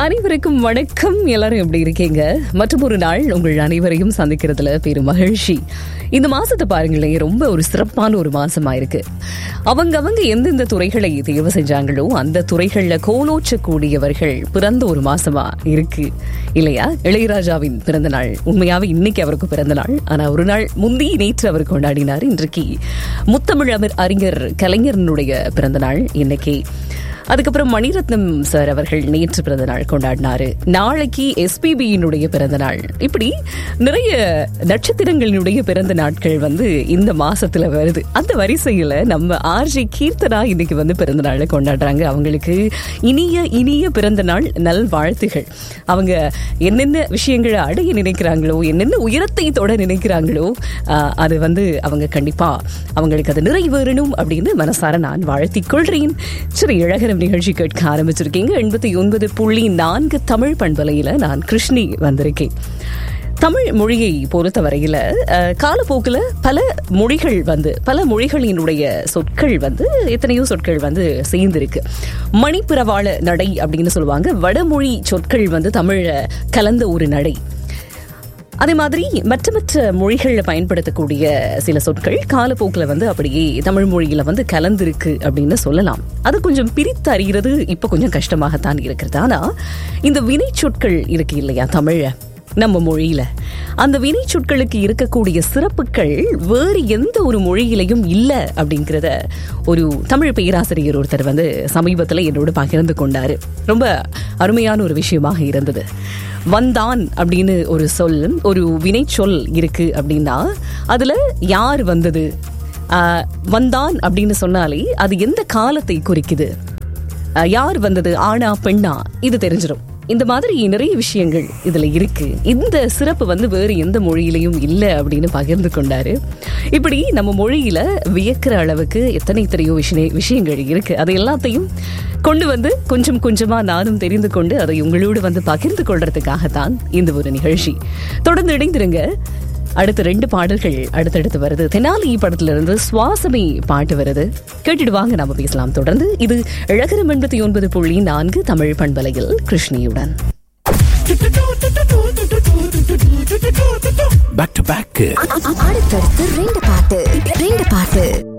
அனைவருக்கும் வணக்கம் எல்லாரும் எப்படி இருக்கீங்க மற்றும் ஒரு நாள் உங்கள் அனைவரையும் சந்திக்கிறதுல பெரும் மகிழ்ச்சி இந்த மாசத்தை பாருங்களேன் ரொம்ப ஒரு சிறப்பான ஒரு மாசமா இருக்கு அவங்க அவங்க எந்தெந்த துறைகளை தேர்வு செஞ்சாங்களோ அந்த துறைகள்ல கோலோச்சக்கூடியவர்கள் பிறந்த ஒரு மாசமா இருக்கு இல்லையா இளையராஜாவின் பிறந்த நாள் உண்மையாவே இன்னைக்கு அவருக்கு பிறந்த நாள் ஆனா ஒரு நாள் முந்தி நேற்று அவர் கொண்டாடினார் இன்றைக்கு முத்தமிழ் அமர் அறிஞர் கலைஞரனுடைய பிறந்த நாள் இன்னைக்கு அதுக்கப்புறம் மணிரத்னம் சார் அவர்கள் நேற்று பிறந்த நாள் கொண்டாடினாரு நாளைக்கு எஸ்பிபியினுடைய பிறந்த நாள் இப்படி நிறைய நட்சத்திரங்களினுடைய பிறந்த நாட்கள் வந்து இந்த மாசத்துல வருது அந்த வரிசையில நம்ம ஆர்ஜி கீர்த்தனா இன்னைக்கு வந்து பிறந்த நாளை கொண்டாடுறாங்க அவங்களுக்கு இனிய இனிய பிறந்த நாள் நல் வாழ்த்துகள் அவங்க என்னென்ன விஷயங்களை அடைய நினைக்கிறாங்களோ என்னென்ன உயரத்தை தொட நினைக்கிறாங்களோ ஆஹ், அது வந்து அவங்க கண்டிப்பா அவங்களுக்கு அது நிறைவேறணும் அப்படின்னு மனசார நான் வாழ்த்திக் கொள்றேன் சரி இழகரம் நிகழ்ச்சி கேட்க ஆரம்பிச்சிருக்கீங்க எண்பத்தி ஒன்பது புள்ளி நான்கு தமிழ் பண்பலையில நான் கிருஷ்ணி வந்திருக்கேன் தமிழ் மொழியை பொறுத்த வரையில அஹ், காலப்போக்கில் பல மொழிகள் வந்து பல மொழிகளினுடைய சொற்கள் வந்து எத்தனையோ சொற்கள் வந்து சேர்ந்திருக்கு மணிப்பிரவாள நடை அப்படின்னு சொல்லுவாங்க வடமொழி சொற்கள் வந்து தமிழ்ல கலந்த ஒரு நடை அதே மாதிரி மற்ற மற்ற மொழிகளில் பயன்படுத்தக்கூடிய சில சொற்கள் காலப்போக்கில் வந்து அப்படியே தமிழ் மொழியில வந்து கலந்திருக்கு அப்படின்னு சொல்லலாம் அது கொஞ்சம் பிரித்து அறிகிறது இப்போ கொஞ்சம் கஷ்டமாகத்தான் இருக்கிறது ஆனா இந்த வினை சொற்கள் இருக்கு இல்லையா தமிழ்ல நம்ம மொழியில அந்த வினை சொற்களுக்கு இருக்கக்கூடிய சிறப்புகள் வேறு எந்த ஒரு மொழியிலையும் இல்லை அப்படிங்கிறத ஒரு தமிழ் பேராசிரியர் ஒருத்தர் வந்து சமீபத்தில் என்னோடு பகிர்ந்து கொண்டாரு ரொம்ப அருமையான ஒரு விஷயமாக இருந்தது வந்தான் அப்படின்னு ஒரு சொல் ஒரு வினை சொல் இருக்கு அப்படின்னா அதுல யார் வந்தது ஆஹ், வந்தான் அப்படின்னு சொன்னாலே அது எந்த காலத்தை குறிக்குது ஆஹ், யார் வந்தது ஆணா பெண்ணா இது தெரிஞ்சிடும் இந்த மாதிரி நிறைய விஷயங்கள் இதுல இருக்கு இந்த சிறப்பு வந்து வேறு எந்த மொழியிலையும் இல்லை அப்படின்னு பகிர்ந்து கொண்டாரு இப்படி நம்ம மொழியில வியக்கிற அளவுக்கு எத்தனை எத்தனையோ விஷய விஷயங்கள் இருக்கு அது எல்லாத்தையும் கொண்டு வந்து கொஞ்சம் கொஞ்சமா நானும் தெரிந்து கொண்டு அதை உங்களோடு வந்து பகிர்ந்து கொள்றதுக்காகத்தான் இந்த ஒரு நிகழ்ச்சி தொடர்ந்து இணைந்திருங்க அடுத்த ரெண்டு பாடல்கள் அடுத்தடுத்து வருது தெனாலி படத்துல இருந்து சுவாசமே பாட்டு வருது கேட்டுட்டு வாங்க நாம பேசலாம் தொடர்ந்து இது இழகரம் எண்பத்தி ஒன்பது புள்ளி நான்கு தமிழ் பண்பலையில் கிருஷ்ணியுடன் பேக் டு பேக் அடுத்தடுத்து ரெண்டு பாட்டு ரெண்டு பாட்டு